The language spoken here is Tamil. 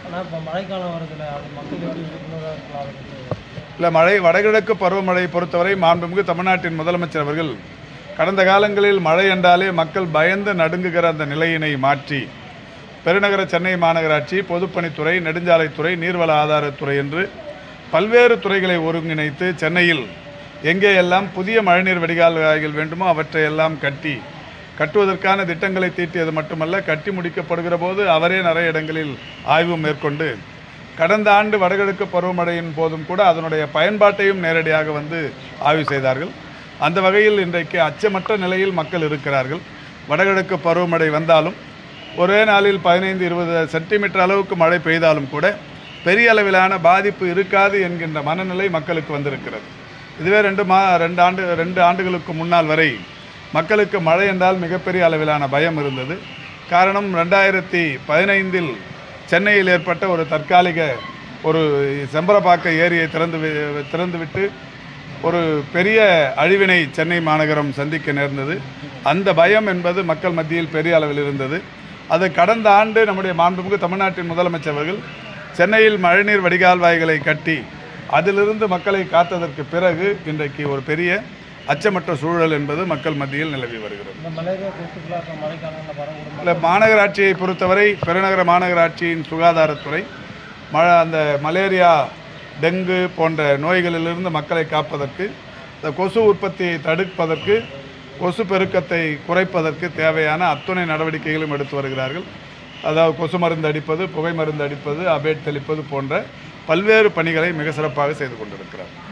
ஆனால் இப்போ மழைக்காலம் வருதுல்ல அது மக்கள் எப்படி விழிப்புணர்வாக இருக்கலாம் அதை பற்றி இல்லை மழை வடகிழக்கு பருவமழை பொறுத்தவரை மாண்புமிகு தமிழ்நாட்டின் முதலமைச்சர் அவர்கள் கடந்த காலங்களில் மழை என்றாலே மக்கள் பயந்து நடுங்குகிற அந்த நிலையினை மாற்றி பெருநகர சென்னை மாநகராட்சி பொதுப்பணித்துறை நெடுஞ்சாலைத்துறை நீர்வள ஆதாரத்துறை என்று பல்வேறு துறைகளை ஒருங்கிணைத்து சென்னையில் எங்கே எல்லாம் புதிய மழைநீர் வடிகால் வாய்கள் வேண்டுமோ அவற்றை எல்லாம் கட்டி கட்டுவதற்கான திட்டங்களை தீட்டியது மட்டுமல்ல கட்டி முடிக்கப்படுகிற போது அவரே நிறைய இடங்களில் ஆய்வு மேற்கொண்டு கடந்த ஆண்டு வடகிழக்கு பருவமழையின் போதும் கூட அதனுடைய பயன்பாட்டையும் நேரடியாக வந்து ஆய்வு செய்தார்கள் அந்த வகையில் இன்றைக்கு அச்சமற்ற நிலையில் மக்கள் இருக்கிறார்கள் வடகிழக்கு பருவமழை வந்தாலும் ஒரே நாளில் பதினைந்து இருபது சென்டிமீட்டர் அளவுக்கு மழை பெய்தாலும் கூட பெரிய அளவிலான பாதிப்பு இருக்காது என்கின்ற மனநிலை மக்களுக்கு வந்திருக்கிறது இதுவே ரெண்டு மா ரெண்டு ஆண்டு ரெண்டு ஆண்டுகளுக்கு முன்னால் வரை மக்களுக்கு மழை என்றால் மிகப்பெரிய அளவிலான பயம் இருந்தது காரணம் ரெண்டாயிரத்தி பதினைந்தில் சென்னையில் ஏற்பட்ட ஒரு தற்காலிக ஒரு செம்பரப்பாக்க ஏரியை திறந்து வி- திறந்துவிட்டு ஒரு பெரிய அழிவினை சென்னை மாநகரம் சந்திக்க நேர்ந்தது அந்த பயம் என்பது மக்கள் மத்தியில் பெரிய அளவில் இருந்தது அது கடந்த ஆண்டு நம்முடைய மாண்புமிகு தமிழ்நாட்டின் முதலமைச்சர் அவர்கள் சென்னையில் மழைநீர் வடிகால் வாய்களை கட்டி அதிலிருந்து மக்களை காத்ததற்கு பிறகு இன்றைக்கு ஒரு பெரிய அச்சமற்ற சூழல் என்பது மக்கள் மத்தியில் நிலவி வருகிறது இந்த மலேரியா கொசுக்கெல்லாம் இப்போ மழைக்காலங்களில் வரக்கூடும் இல்லை மாநகராட்சியை பொறுத்தவரை பெருநகர மாநகராட்சியின் சுகாதாரத்துறை மழை அந்த மலேரியா டெங்கு போன்ற நோய்களிலிருந்து மக்களை காப்பதற்கு இந்த கொசு உற்பத்தியை தடுப்பதற்கு கொசு பெருக்கத்தை குறைப்பதற்கு தேவையான அத்துணை நடவடிக்கைகளும் எடுத்து வருகிறார்கள் அதாவது கொசு மருந்து அடிப்பது புகை மருந்து அடிப்பது அபேட் தெளிப்பது போன்ற பல்வேறு பணிகளை மிக சிறப்பாக செய்து கொண்டிருக்கிறார்